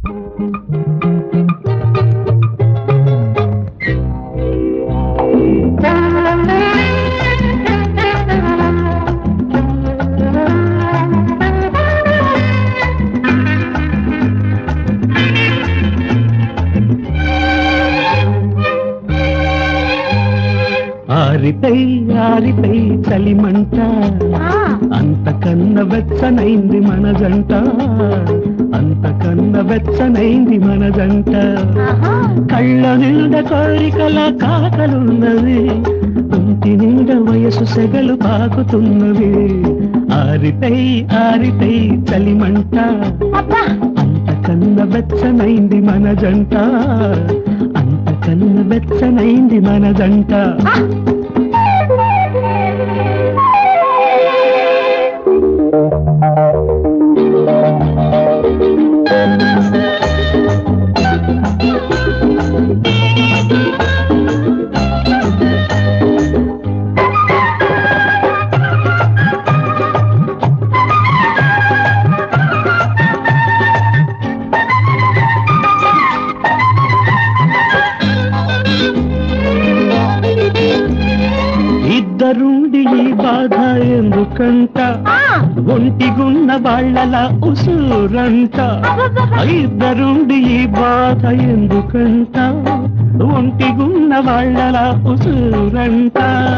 ఆరిపై ఆరిపై చలిమంట అంతకన్న వెచ్చనైంది మన జంట అంతకన్న వెచ్చనైంది మన జంట కళ్ళ నిండ కోరికల కాకలున్నవి ఇంటి నిండ వయసు సెగలు పాకుతున్నవి ఆరిపై ఆరిపై చలిమంట అంతకన్న వెచ్చనైంది మన జంట అంతకన్న వెచ్చనైంది మన జంట ఇద్దరుండి ఈ బాధ ఎందుకంట ఒంటిగున్న వాళ్ళల ఉసూరంట ఇద్దరుండి ఈ బాధ ఎందుకంట ఒంటిగున్న వాళ్ళల ఉసూరంట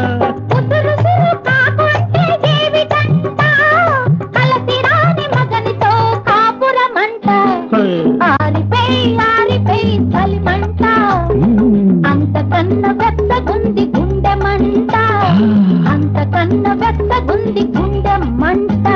అంతకన్నా వెచ్చగుంది గుండె మంట అంతకన్నా వెచ్చగుంది గుండె మంట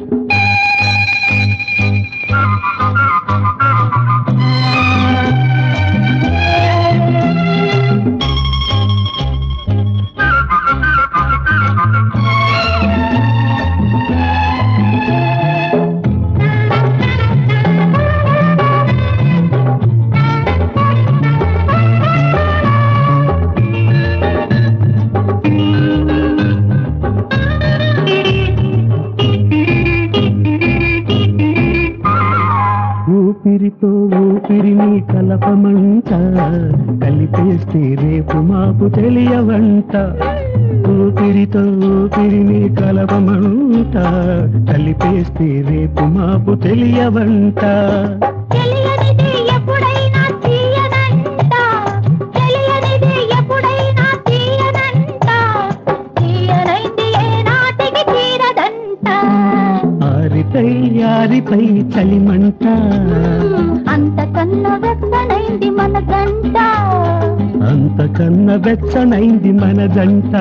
ఊపిరితో ఊపిరిని కలపమంట కలిపేస్తే రేపు మాపు తెలియవంట ఊపిరితో ఊపిరిని కలపమంట కలిపేస్తే రేపు మాపు తెలియవంట తెలియనిది ఎప్పుడైనా తీయనంట తెలియనిది ఎప్పుడైనా తీయనంట తీయనైంది ఏనాటికి తీరదంట ఆరిపై ఆరిపై చలిమంట అంతకన్నా వెచ్చనైంది మన గంట అంతకన్న వెచ్చనైంది మన జంట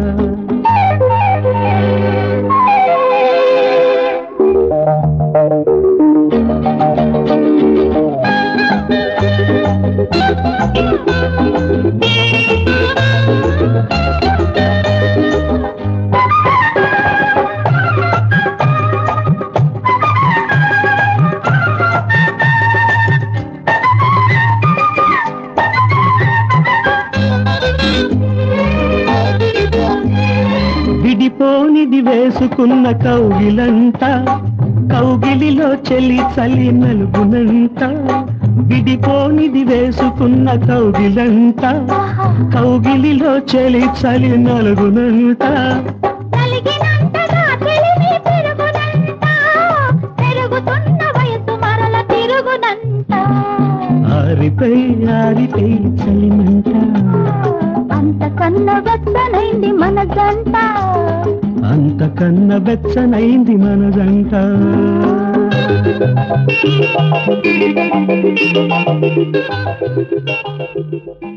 విడిపోనిది వేసుకున్న కౌగిలంట కౌగిలిలో చెలి చలి నలుగునంట విడిపోనిది వేసుకున్న కౌగిలంట కౌగిలిలో చెలి చలి నలుగునంట కలిగినంతగా తెలివి పెరుగునంట పెరుగుతున్న వయసు మరల తిరుగునంట ఆరిపై ఆరిపై చలిమంట అంతకన్నా వెచ్చనైంది మన గంట అంతకన్న వెచ్చనైంది మన జంట Thank you.